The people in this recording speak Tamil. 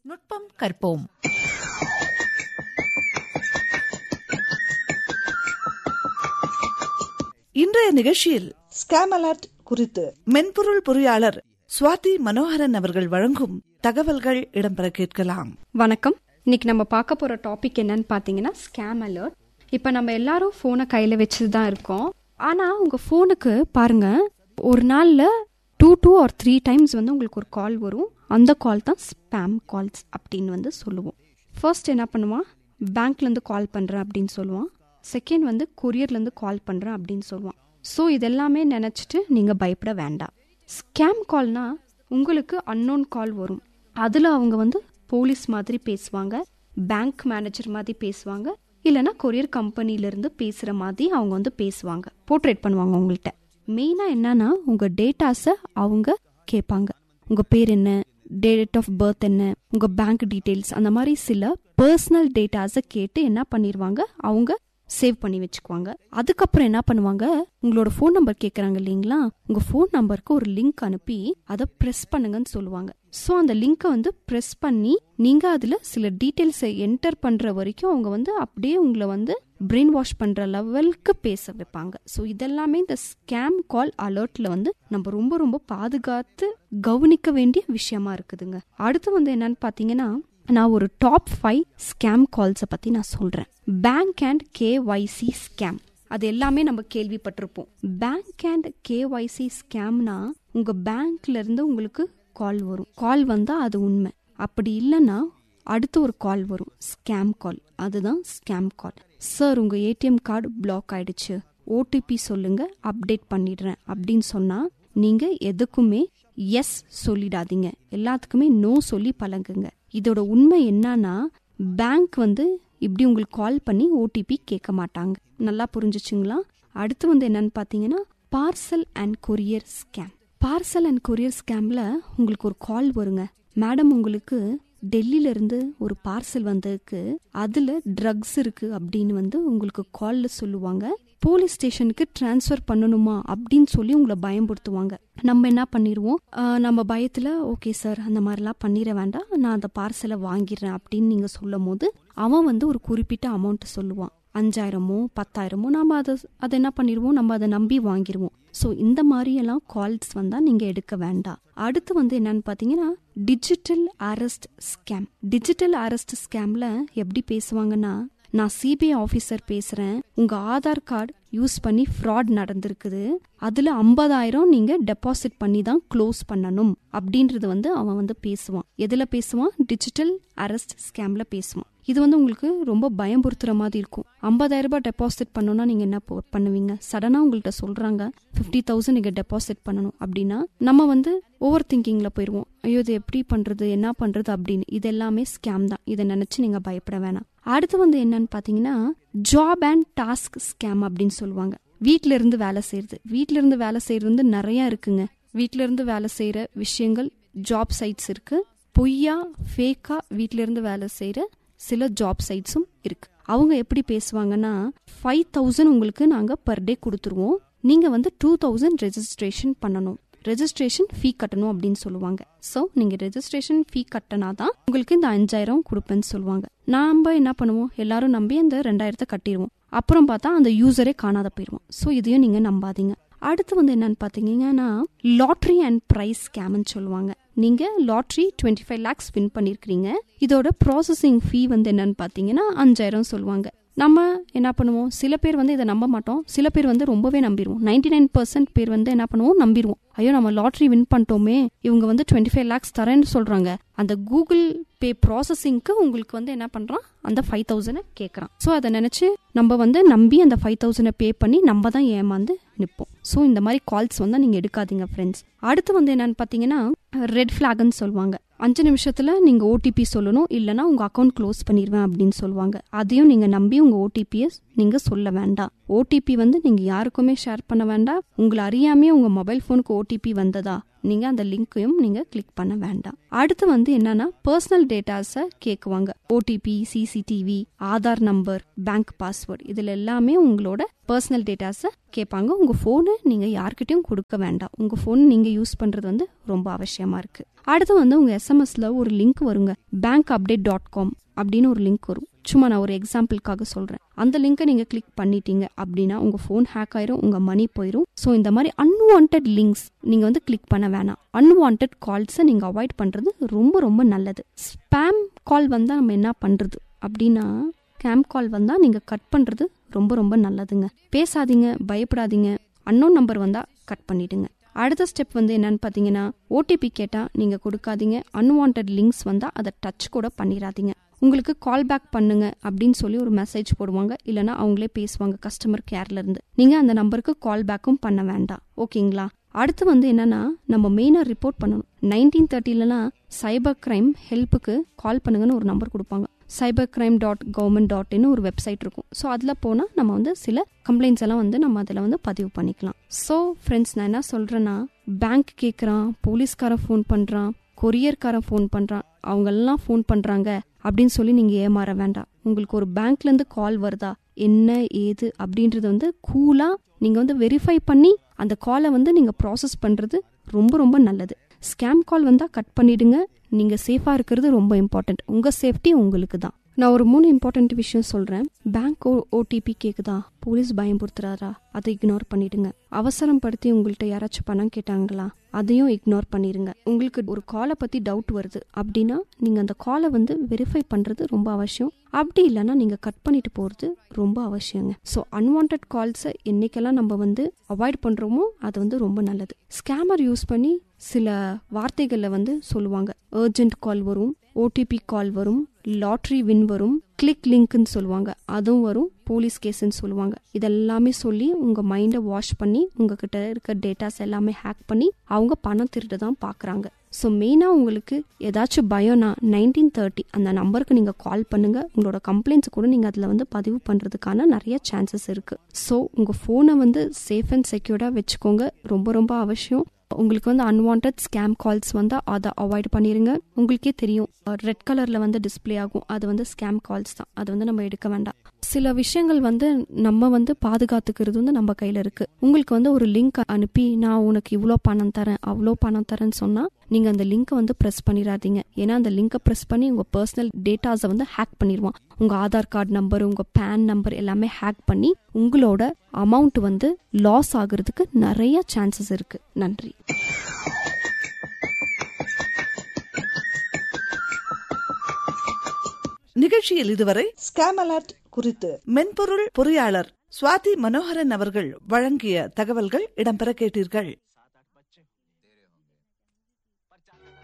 நுட்பம் கற்போம் இன்றைய நிகழ்ச்சியில் ஸ்கேம் அலர்ட் குறித்து மென்பொருள் பொறியாளர் சுவாதி மனோகரன் அவர்கள் வழங்கும் தகவல்கள் இடம்பெற கேட்கலாம் வணக்கம் இன்னைக்கு நம்ம பார்க்க போற டாபிக் என்னன்னு பார்த்தீங்கன்னா ஸ்கேம் அலர்ட் இப்போ நம்ம எல்லாரும் ஃபோனை கையில் வச்சுட்டு தான் இருக்கோம் ஆனால் உங்கள் ஃபோனுக்கு பாருங்க ஒரு நாளில் two two or three times வந்து உங்களுக்கு ஒரு கால் வரும் அந்த கால் தான் ஸ்பேம் கால்ஸ் அப்படின்னு வந்து சொல்லுவோம் ஃபர்ஸ்ட் என்ன பண்ணுவான் பேங்க்லேருந்து கால் பண்ணுறேன் அப்படின்னு சொல்லுவான் செகண்ட் வந்து கொரியர்லேருந்து கால் பண்ணுறேன் அப்படின்னு சொல்லுவான் ஸோ இதெல்லாமே நினச்சிட்டு நீங்கள் பயப்பட வேண்டாம் ஸ்கேம் கால்னா உங்களுக்கு அன்னோன் கால் வரும் அதில் அவங்க வந்து போலீஸ் மாதிரி பேசுவாங்க பேங்க் மேனேஜர் மாதிரி பேசுவாங்க இல்லைன்னா கொரியர் கம்பெனிலேருந்து பேசுகிற மாதிரி அவங்க வந்து பேசுவாங்க போர்ட்ரேட் பண்ணுவாங்க உங்கள்கிட்ட மெயினாக என்னன்னா உங்கள் டேட்டாஸை அவங்க கேட்பாங்க உங்கள் பேர் என்ன டேட் ஆஃப் பர்த் என்ன உங்கள் பேங்க் டீட்டெயில்ஸ் அந்த மாதிரி சில பர்சனல் டேட்டாஸை கேட்டு என்ன பண்ணிடுவாங்க அவங்க சேவ் பண்ணி வச்சுக்குவாங்க அதுக்கப்புறம் என்ன பண்ணுவாங்க உங்களோட ஃபோன் நம்பர் கேட்குறாங்க இல்லைங்களா உங்கள் ஃபோன் நம்பருக்கு ஒரு லிங்க் அனுப்பி அதை ப்ரெஸ் பண்ணுங்கன்னு சொல்லுவாங்க ஸோ அந்த லிங்கை வந்து ப்ரெஸ் பண்ணி நீங்கள் அதில் சில டீட்டெயில்ஸை என்டர் பண்ணுற வரைக்கும் அவங்க வந்து அப்படியே உங்களை வந்து பிரெயின் வாஷ் பண்ணுற லெவலுக்கு பேச வைப்பாங்க ஸோ இதெல்லாமே இந்த ஸ்கேம் கால் அலர்ட்ல வந்து நம்ம ரொம்ப ரொம்ப பாதுகாத்து கவனிக்க வேண்டிய விஷயமா இருக்குதுங்க அடுத்து வந்து என்னன்னு பார்த்தீங்கன்னா நான் ஒரு டாப் ஃபைவ் ஸ்கேம் கால்ஸை பற்றி நான் சொல்கிறேன் பேங்க் அண்ட் கேஒய்சி ஸ்கேம் அது எல்லாமே நம்ம கேள்விப்பட்டிருப்போம் பேங்க் அண்ட் கேஒய்சி ஸ்கேம்னா உங்கள் பேங்க்ல இருந்து உங்களுக்கு கால் வரும் கால் வந்தால் அது உண்மை அப்படி இல்லைன்னா அடுத்து ஒரு கால் வரும் ஸ்கேம் கால் அதுதான் ஸ்கேம் கால் சார் உங்கள் ஏடிஎம் கார்டு பிளாக் ஆயிடுச்சு ஓடிபி சொல்லுங்க அப்டேட் பண்ணிடுறேன் அப்படின்னு சொன்னால் நீங்கள் எதுக்குமே எஸ் சொல்லிடாதீங்க எல்லாத்துக்குமே நோ சொல்லி பழகுங்க இதோட உண்மை என்னன்னா பேங்க் வந்து இப்படி உங்களுக்கு கால் பண்ணி ஓடிபி கேட்க மாட்டாங்க நல்லா புரிஞ்சுச்சுங்களா அடுத்து வந்து என்னன்னு பார்த்தீங்கன்னா parcel and courier scam parcel and courier ஸ்கேம்ல உங்களுக்கு ஒரு கால் வருங்க மேடம் உங்களுக்கு டெல்லியில இருந்து ஒரு பார்சல் வந்ததுக்கு அதுல ட்ரக்ஸ் இருக்கு அப்படின்னு வந்து உங்களுக்கு கால்ல சொல்லுவாங்க போலீஸ் ஸ்டேஷனுக்கு டிரான்ஸ்ஃபர் பண்ணணுமா அப்படின்னு சொல்லி உங்களை பயன்படுத்துவாங்க நம்ம என்ன பண்ணிடுவோம் நம்ம பயத்தில் ஓகே சார் அந்த மாதிரிலாம் பண்ணிட வேண்டாம் நான் அந்த பார்சலை வாங்கிடுறேன் அப்படின்னு நீங்கள் சொல்லும் போது அவன் வந்து ஒரு குறிப்பிட்ட அமௌண்ட் சொல்லுவான் அஞ்சாயிரமோ பத்தாயிரமோ நம்ம அதை அதை என்ன பண்ணிடுவோம் நம்ம அதை நம்பி வாங்கிடுவோம் ஸோ இந்த மாதிரியெல்லாம் கால்ஸ் வந்தால் நீங்கள் எடுக்க வேண்டாம் அடுத்து வந்து என்னன்னு பார்த்தீங்கன்னா digital arrest scam digital arrest ஸ்கேமில் எப்படி பேசுவாங்கன்னா நான் சிபிஐ ஆஃபீஸர் பேசுறேன் உங்க ஆதார் கார்டு யூஸ் பண்ணி ஃப்ராட் நடந்திருக்குது அதுல ஐம்பதாயிரம் நீங்க டெபாசிட் பண்ணி தான் க்ளோஸ் பண்ணணும் அப்படின்றது வந்து அவன் வந்து பேசுவான் எதுல பேசுவான் டிஜிட்டல் அரெஸ்ட் ஸ்கேம்ல பேசுவான் இது வந்து உங்களுக்கு ரொம்ப பயம்புறுத்துற மாதிரி இருக்கும் ஐம்பதாயிரம் ரூபாய் டெபாசிட் பண்ணணும்னா நீங்க என்ன பண்ணுவீங்க சடனா உங்கள்கிட்ட சொல்றாங்க ஃபிஃப்டி தௌசண்ட் நீங்க டெபாசிட் பண்ணணும் அப்படின்னா நம்ம வந்து ஓவர் திங்கிங்ல போயிருவோம் ஐயோ இது எப்படி பண்றது என்ன பண்றது அப்படின்னு இது எல்லாமே ஸ்கேம் தான் இதை நினைச்சு நீங்க பயப்பட வேணாம் அடுத்து வந்து என்னன்னு பாத்தீங்கன்னா ஜாப் அண்ட் டாஸ்க் ஸ்கேம் அப்படின்னு சொல்லுவாங்க வீட்ல இருந்து வேலை செய்யறது வீட்ல இருந்து வேலை செய்யறது வந்து நிறைய இருக்குங்க வீட்ல இருந்து வேலை செய்யற விஷயங்கள் ஜாப் சைட்ஸ் இருக்கு பொய்யா ஃபேக்கா வீட்ல இருந்து வேலை செய்யற சில ஜாப் சைட்ஸும் இருக்கு அவங்க எப்படி பேசுவாங்கன்னா ஃபைவ் தௌசண்ட் உங்களுக்கு நாங்க பர் டே கொடுத்துருவோம் நீங்க வந்து டூ தௌசண்ட் ரெஜிஸ்ட்ரேஷன் பண்ணணும் ரெஜிஸ்ட்ரேஷன் ஃபீ கட்டணும் அப்படின்னு சொல்லுவாங்க ஸோ நீங்க ரெஜிஸ்ட்ரேஷன் ஃபீ கட்டினா தான் உங்களுக்கு இந்த அஞ்சாயிரம் கொடுப்பேன்னு சொல்லுவாங்க நாம என்ன பண்ணுவோம் எல்லாரும் நம்பி அந்த ரெண்டாயிரத்தை கட்டிடுவோம் அப்புறம் பார்த்தா அந்த யூசரே காணாத போயிடுவோம் ஸோ இதையும் நீங்க நம்பாதீங்க அடுத்து வந்து என்னன்னு பாத்தீங்கன்னா லாட்ரி அண்ட் ப்ரைஸ் ஸ்கேம்னு சொல்லுவாங்க நீங்க lottery twenty five lakhs win பண்ணிருக்கீங்க இதோட ப்ராசஸிங் ஃபீ வந்து என்னன்னு பாத்தீங்கன்னா அஞ்சாயிரம் சொல்லுவாங்க நம்ம என்ன பண்ணுவோம் சில பேர் வந்து இதை நம்ப மாட்டோம் சில பேர் வந்து ரொம்பவே நம்பிடுவோம் நைன்டி நைன் பர்சன்ட் பேர் வந்து என்ன பண்ணுவோம் நம்பிடுவோம் ஐயோ நம்ம லாட்ரி வின் பண்ணிட்டோமே இவங்க வந்து டுவெண்ட்டி ஃபைவ் லேக்ஸ் தரேன்னு சொல்றாங்க அந்த கூகுள் பே ப்ராசஸிங்க்கு உங்களுக்கு வந்து என்ன பண்றான் அந்த ஃபைவ் தௌசண்ட் கேட்கறான் ஸோ அதை நினைச்சு நம்ம வந்து நம்பி அந்த ஃபைவ் தௌசண்ட் பே பண்ணி நம்ம தான் ஏமாந்து நிற்போம் ஸோ இந்த மாதிரி கால்ஸ் வந்து நீங்க எடுக்காதீங்க ஃப்ரெண்ட்ஸ் அடுத்து வந்து என்னன்னு பாத்தீங்கன்னா ரெட் ஃபிளாக்னு சொல்லுவாங்க அஞ்சு நிமிஷத்துல நீங்க ஓடிபி சொல்லணும் இல்லைன்னா உங்க அக்கௌண்ட் க்ளோஸ் பண்ணிடுவேன் அப்படின்னு சொல்லுவாங்க அதையும் நீங்க நம்பி உங்க ஓடிபியை நீங்க சொல்ல வேண்டாம் ஓடிபி வந்து நீங்க யாருக்குமே ஷேர் பண்ண வேண்டாம் உங்களை அறியாமே உங்க மொபைல் ஃபோனுக்கு ஓடிபி வந்ததா நீங்க அந்த லிங்க்கையும் நீங்க கிளிக் பண்ண வேண்டாம் அடுத்து வந்து என்னன்னா பர்சனல் டேட்டாஸை கேட்குவாங்க OTP CCTV Aadhaar number bank password இதுல எல்லாமே உங்களோட பர்சனல் டேட்டாஸை கேட்பாங்க உங்க போனை நீங்க யார்கிட்டயும் கொடுக்க வேண்டாம் உங்க போன் நீங்க யூஸ் பண்றது வந்து ரொம்ப அவசியமா இருக்கு அடுத்து வந்து உங்க எஸ்எம்எஸ்ல ஒரு லிங்க் வருங்க பேங்க் அப்டேட் டாட் காம் அப்படின்னு ஒரு லிங்க் வரும் சும்மா நான் ஒரு எக்ஸாம்பிளுக்காக சொல்றேன் அந்த லிங்கை நீங்க கிளிக் பண்ணிட்டீங்க அப்படின்னா உங்க ஃபோன் ஹேக் ஆயிரும் உங்க மணி போயிடும் ஸோ இந்த மாதிரி அன்வான்ட் லிங்க்ஸ் நீங்க வந்து கிளிக் பண்ண வேணாம் அன்வான்ட் கால்ஸை நீங்க அவாய்ட் பண்றது ரொம்ப ரொம்ப நல்லது ஸ்பேம் கால் வந்தா நம்ம என்ன பண்றது அப்படின்னா ஸ்கேம் கால் வந்தா நீங்க கட் பண்றது ரொம்ப ரொம்ப நல்லதுங்க பேசாதீங்க பயப்படாதீங்க அன்னோன் நம்பர் வந்தா கட் பண்ணிடுங்க அடுத்த ஸ்டெப் வந்து என்னன்னு பார்த்தீங்கன்னா ஓடிபி கேட்டால் நீங்கள் கொடுக்காதீங்க அன்வான்ட் லிங்க்ஸ் வந்தால் அதை டச் கூட பண்ணிடாதீங்க உங்களுக்கு கால் பேக் பண்ணுங்க அப்படின்னு சொல்லி ஒரு மெசேஜ் போடுவாங்க இல்லைனா அவங்களே பேசுவாங்க கஸ்டமர் கேர்ல இருந்து நீங்க அந்த நம்பருக்கு கால் பேக்கும் பண்ண வேண்டாம் ஓகேங்களா அடுத்து வந்து என்னன்னா நம்ம மெயினா ரிப்போர்ட் பண்ணணும் நைன்டீன் தேர்ட்டிலலாம் சைபர் கிரைம் ஹெல்ப்புக்கு கால் பண்ணுங்கன்னு ஒரு நம்பர் கொடுப்பாங்க cyber crime dot government dot in ஒரு வெப்சைட் இருக்கும் ஸோ அதில் போனால் நம்ம வந்து சில கம்ப்ளைண்ட்ஸ் எல்லாம் வந்து நம்ம அதில் வந்து பதிவு பண்ணிக்கலாம் ஸோ ஃப்ரெண்ட்ஸ் நான் என்ன சொல்கிறேன்னா பேங்க் கேட்குறான் போலீஸ்காரன் ஃபோன் பண்ணுறான் கொரியர்காரன் ஃபோன் பண்ணுறான் அவங்கெல்லாம் ஃபோன் பண்ணுறாங்க அப்படின்னு சொல்லி நீங்கள் ஏமாற வேண்டாம் உங்களுக்கு ஒரு பேங்க்லேருந்து கால் வருதா என்ன ஏது அப்படின்றது வந்து கூலாக நீங்கள் வந்து வெரிஃபை பண்ணி அந்த காலை வந்து நீங்கள் ப்ராசஸ் பண்ணுறது ரொம்ப ரொம்ப நல்லது ஸ்கேம் கால் வந்தால் கட் பண்ணிடுங்க நீங்கள் சேஃபாக இருக்கிறது ரொம்ப இம்பார்ட்டன்ட் உங்கள் சேஃப்டி உங்களுக்கு தான் நான் ஒரு மூணு இம்பார்ட்டன்ட் விஷயம் சொல்கிறேன் பேங்க் ஓடிபி கேட்குதா போலீஸ் பயம்படுத்துறாரா அதை இக்னோர் பண்ணிடுங்க அவசரம் படுத்தி உங்கள்கிட்ட யாராச்சும் பணம் கேட்டாங்களா அதையும் இக்னோர் பண்ணிடுங்க உங்களுக்கு ஒரு காலை பற்றி டவுட் வருது அப்படின்னா நீங்கள் அந்த காலை வந்து வெரிஃபை பண்ணுறது ரொம்ப அவசியம் அப்படி இல்லைன்னா நீங்கள் கட் பண்ணிட்டு போகிறது ரொம்ப அவசியங்க ஸோ அன்வான்ட் கால்ஸை என்னைக்கெல்லாம் நம்ம வந்து அவாய்ட் பண்ணுறோமோ அது வந்து ரொம்ப நல்லது ஸ்கேமர் யூஸ் பண்ணி சில வார்த்தைகளில் வந்து சொல்லுவாங்க அர்ஜென்ட் கால் வரும் ஓடிபி கால் வரும் லாட்ரி வின் வரும் கிளிக் லிங்க்னு சொல்லுவாங்க அதுவும் வரும் போலீஸ் கேஸ்ன்னு சொல்லுவாங்க இதெல்லாமே சொல்லி உங்க மைண்டை வாஷ் பண்ணி உங்ககிட்ட இருக்க டேட்டாஸ் எல்லாமே ஹேக் பண்ணி அவங்க பணம் திருட்டு தான் பாக்குறாங்க ஸோ மெயினாக உங்களுக்கு ஏதாச்சும் பயம்னா நைன்டீன் தேர்ட்டி அந்த நம்பருக்கு நீங்கள் கால் பண்ணுங்க உங்களோட கம்ப்ளைண்ட்ஸ் கூட நீங்கள் அதில் வந்து பதிவு பண்ணுறதுக்கான நிறைய சான்சஸ் இருக்கு ஸோ உங்கள் ஃபோனை வந்து சேஃப் அண்ட் செக்யூர்டாக வச்சுக்கோங்க ரொம்ப ரொம்ப அவசியம் உங்களுக்கு வந்து அன்வான்ட் ஸ்கேம் கால்ஸ் வந்து அதை அவாய்ட் பண்ணிருங்க உங்களுக்கே தெரியும் ரெட் கலர்ல வந்து டிஸ்பிளே ஆகும் அது வந்து ஸ்கேம் கால்ஸ் தான் அது வந்து நம்ம எடுக்க வேண்டாம் சில விஷயங்கள் வந்து நம்ம வந்து பாதுகாத்துக்கிறது வந்து நம்ம கையில இருக்கு உங்களுக்கு வந்து ஒரு லிங்க் அனுப்பி நான் உனக்கு இவ்வளோ பணம் தரேன் அவ்வளோ பணம் தரேன்னு சொன்னா நீங்க அந்த லிங்கை வந்து ப்ரெஸ் பண்ணிடாதீங்க ஏன்னா அந்த லிங்கை ப்ரெஸ் பண்ணி உங்க பர்சனல் டேட்டாஸை வந்து ஹேக் பண்ணிடுவான் உங்க ஆதார் கார்டு நம்பர் உங்க பேன் நம்பர் எல்லாமே ஹேக் பண்ணி உங்களோட அமௌண்ட் வந்து லாஸ் ஆகுறதுக்கு நிறைய சான்சஸ் இருக்கு நன்றி நிகழ்ச்சியில் இதுவரை ஸ்கேம் அலர்ட் குறித்து மென்பொருள் பொறியாளர் சுவாதி மனோகரன் அவர்கள் வழங்கிய தகவல்கள் இடம்பெற கேட்டீர்கள்